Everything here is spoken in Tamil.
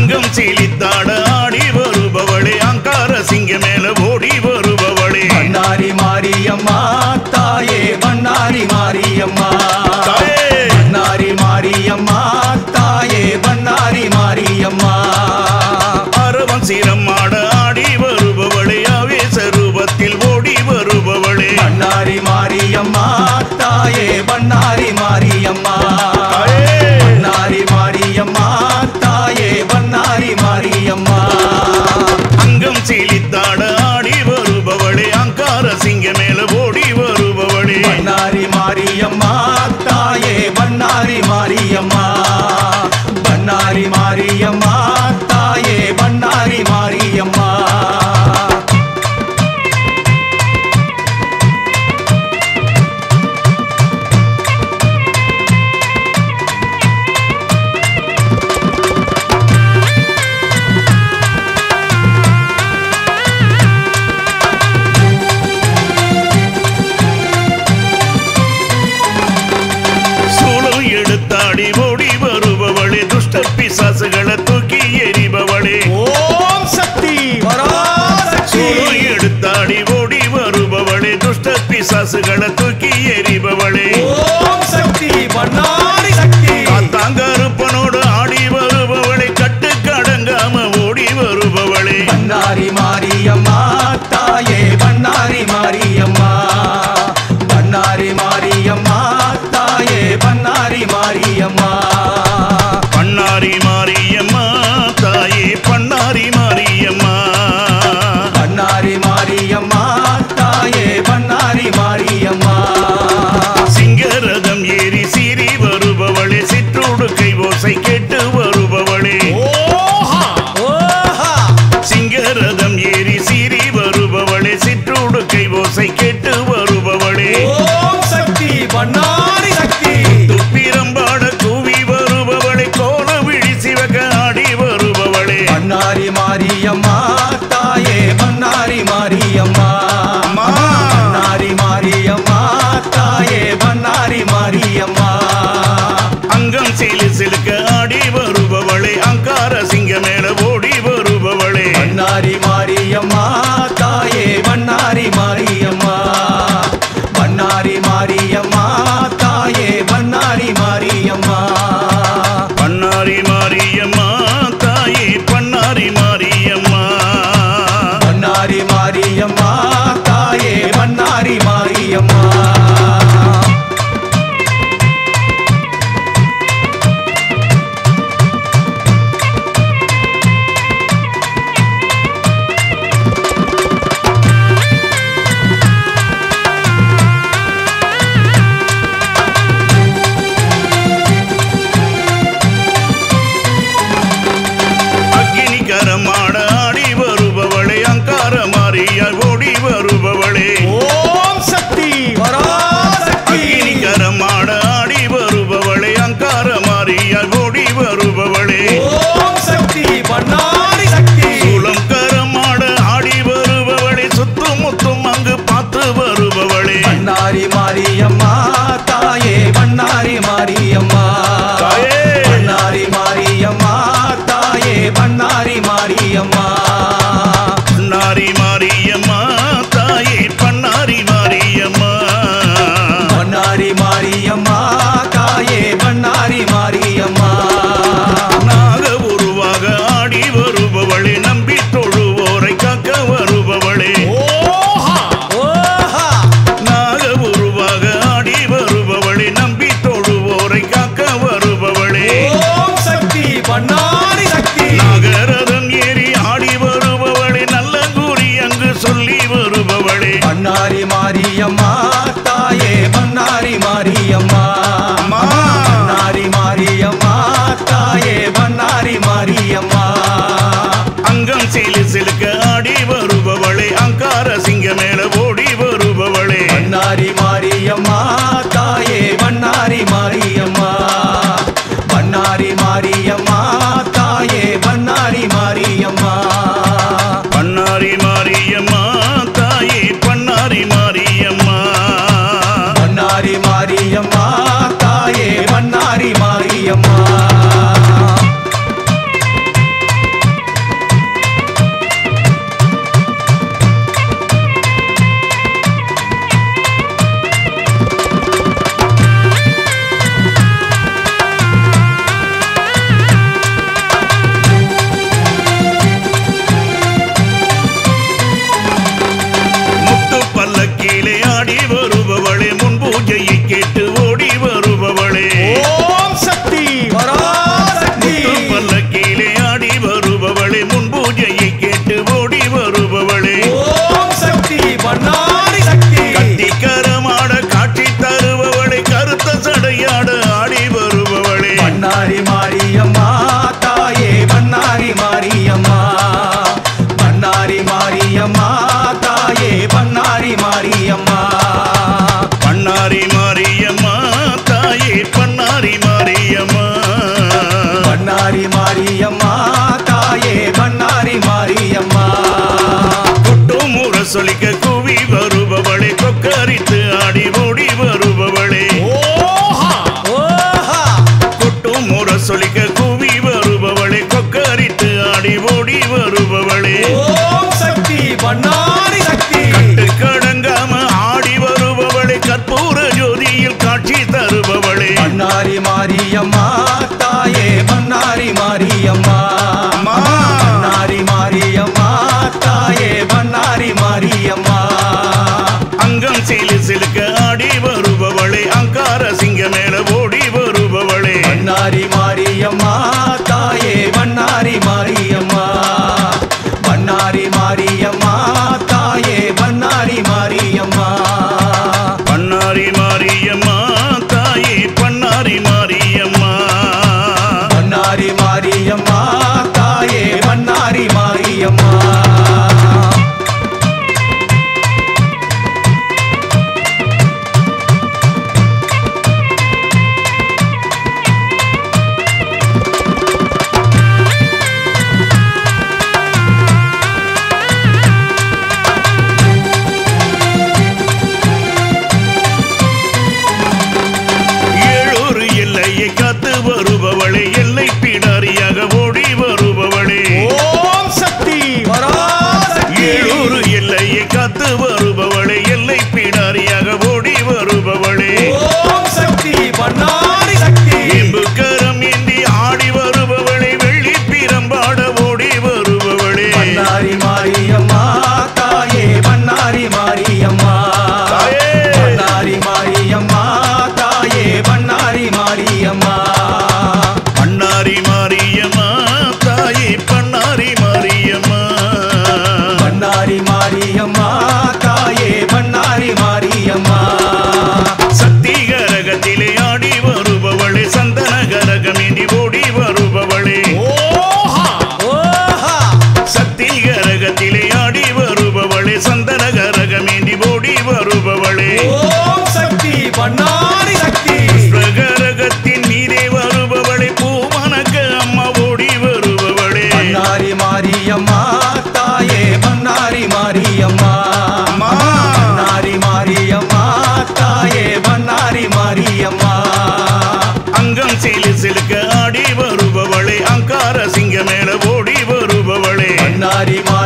அங்கம் சீலித்தாட ஆடி வருபவளே அங்கார சிங்க மேல ஓடி வருபவளே பண்ணாரி மாரியம்மா தாயே பண்ணாரி மாரியம்மா தாயே! பண்ணாரி மாரியம்மா தாயே பண்ணாரி மாரியம்மா அரவம் சீரமாட ஆடி வருபவளே ஆவேச ரூபத்தில் ஓடி வருபவளே பண்ணாரி மாரியம்மா தாயே பண்ணாரி மாரியம்மா தாயே! பண்ணாரி மாரியம்மா தாயே பண்ணாரி மாரியம்மா அங்கம் சீலித்தாட ஆடி வருபவளே அங்கார சிங்க மேல ஓடி வருபவளே பண்ணாரி மாரியம்மா தாயே பண்ணாரி மாரியம்மா பண்ணாரி மாரியம்மா தாயே பண்ணாரி மாரியம்மா சூழல் எடுத்தாடி ஓடி வருபவளே துஷ்ட பிசாசுகளை தூக்கி எறிபவளே ஓம் சக்தி பராசக்தி சூழல் எடுத்தாடி ஓடி வருபவளே துஷ்ட பிசாசுகளை தூக்கி எறிபவளே ஓம் சக்தி பண்ணாரி சக்தி காத்தாங்கருப்பனோடு ஆடி வருபவளே கட்டு கடங்காம ஓடி வருபவளே பண்ணாரி மாரியம்மா தாயே பண்ணாரி மாரியம்மா பண்ணாரி மாரியம்மா தாயே பண்ணாரி மாரியம்மா பண்ணாரி மாரியம்மா தாயே பண்ணாரி மாரியம்மா பண்ணாரி மாரியம்மா தாயே பண்ணாரி மாரியம்மா சிங்கரதம் ஏறி சீறி வருபவளே சிற்றுடுக்கை ஓசை கேட்டு வருபவளே ஓஹா ஓஹா சிங்கரதம் ஏறி சீறி வருபவளே சிற்றுடுக்கை ஓசை கேட்டு வருபவளே ஓம் சக்தி பண்ணாரி சக்தி துப்பிரம்பாட கூவி வருபவளே கோல விழி சிவக ஆடி வருபவளே பண்ணாரி மாரியம்மா தாயே பண்ணாரி மாரியம்மா அம்மா. பண்ணாரி மாரியம்மா தாயே பண்ணாரி மாரியம்மா அங்கம் சிலு சிலுக்க ஆடி வருபவளே அங்கார சிங்க மேல ஓடி வருபவளே பண்ணாரி மாரியம்மா தாயே பண்ணாரி மாரியம்மா பண்ணாரி மாரியம்மா தாயே பண்ணாரி மாரியம்மா பண்ணாரி மாரியம்மா தாயே பண்ணாரி மாரியம்மா பண்ணாரி மாரியம்மா தாயே பண்ணாரி மாரியம்மா அக்கினி கரமாட ஆடி வருபவளே அங்கார மாறிய ஓடி வருபவளே ஓம் சக்தி பராசக்தி அக்கினி கரமாட ஆடி வருபவளே அங்கார மாறிய ஓடி வருபவளே ஓம் சக்தி பண்ணாரி சக்தி சூளம் கரமாட ஆடி வருபவளே சுத்தும் முத்தும் அங்கு பார்த்து வருபவளே பண்ணாரி மாரியம்மா தாயே பண்ணாரி மாரியம்மா தாயே! பண்ணாரி மாரியம்மா தாயே பண்ணாரி மாரியம்மா பண்ணாரி மாரியம்மா தாயே பண்ணாரி மாரியம்மா பண்ணாரி மாரியம்மா தாயே பண்ணாரி மாரியம்மா நாக உருவாக ஆடி வருபவளே நம்பி தொழுவோரை காக்க வருபவளே ஓஹா ஓஹா நாக உருவாக ஆடி வருபவளே நம்பி தொழுவோரை காக்க வருபவளே ஓம் சக்தி பண்ணாரி சக்தி நாகரதம் ஏறி ஆடி வருபவளே நல்ல கூறி அங்கு சொல்லி வருபவளே பண்ணாரி மாரியம்மா தாயே பண்ணாரி மாரியம்மா அம்மா. பண்ணாரி மாரியம்மா தாயே பண்ணாரி மாரியம்மா அங்கம் சிலு சிலுக்க ஆடி வருபவளே அங்கார சிங்க மேல ஓடி வருபவளே பண்ணாரி மாரியம்மா தாயே பண்ணாரி மாரியம்மா பண்ணாரி மாரியம்மா தாயே பண்ணாரி மாரியம்மா பண்ணாரி மாரியம்மா தாயே பண்ணாரி மாரியம்மா பண்ணாரி மாரியம்மா தாயே பண்ணாரி மாரியம்மா முரசொலிக்க கூவி வருபவளே கொக்கரித்து ஆடி ஓடி வருபவளே ஓஹா ஓஹா கொட்டும் முரசொலிக்க கூவி வருபவளே கொக்கரித்து ஆடி ஓடி வருபவளே ஓம் சக்தி பண்ணாரி சக்தி கட்டு கடங்காம ஆடி வருபவளே கற்பூர ஜோதியில் காட்சி தருபவளே பண்ணாரி மாரியம்மா தாயே பண்ணாரி மாரியம்மா அம்மா. பண்ணாரி மாரியம்மா தாயே பண்ணாரி மாரியம்மா அங்கம் சீலு சிலுக்க ஆடி வருபவளே அங்கார சிங்க மேல ஓடி வருபவளே பண்ணாரி மாரியம்மா தாயே பண்ணாரி மாரியம்மா பண்ணாரி மாரியம்மா தாயே பண்ணாரி மாரியம்மா பண்ணாரி மாரியம்மா தாயே பண்ணாரி மாரியம்மா பண்ணாரி மாரியம்மா தாயே பண்ணாரி மாரியம்மா ஏழூர் எல்லையை காத்து வருபவளே எல்லை பிடாரியாக ஓடி வருபவளே ஓம் சக்தி பராசக்தி ஏழூர் எல்லையை காத்து வருபவளே எல்லை பிடாரியாக ஓடி வருபவளே ஓம் சக்தி பண்ணாரி சக்தி இம்பு கரம் ஏந்தி ஆடி வருபவளே வெள்ளி பிரம்பாட ஓடி வருபவளே பண்ணாரி மாரியம்மா தாயே பண்ணாரி மாரியம்மா தாயே. பண்ணாரி மாரியம்மா தாயே பண்ணாரி மாரியம்மா பண்ணாரி மாரியம்மா தாயே பண்ணாரி மாரியம்மா பண்ணாரி மாரியம்மா தாயே பண்ணாரி மாரியம்மா சக்தி கரகத்திலே ஆடி வருபவளே சந்தன கரகமேந்தி ஓடி வருபவளே ஓஹா ஓஹா சக்தி கரகத்திலே ஆடி வருபவளே சந்தன கரகமேந்தி ஓடி வருபவளே ஓம் சக்தி பண்ணாரி சக்தி பிரகரகத்தின் மீதே வருபவளே பூமனக்க அம்மா ஓடி வருபவளே பண்ணாரி மாரியம்மா தாயே பண்ணாரி மாரியம்மா அம்மா. பண்ணாரி மாரியம்மா தாயே பண்ணாரி மாரியம்மா அங்கம் சீலு சிலுக்க ஆடி வருபவளே அங்கார சிங்க மேல ஓடி வருபவளே பண்ணாரி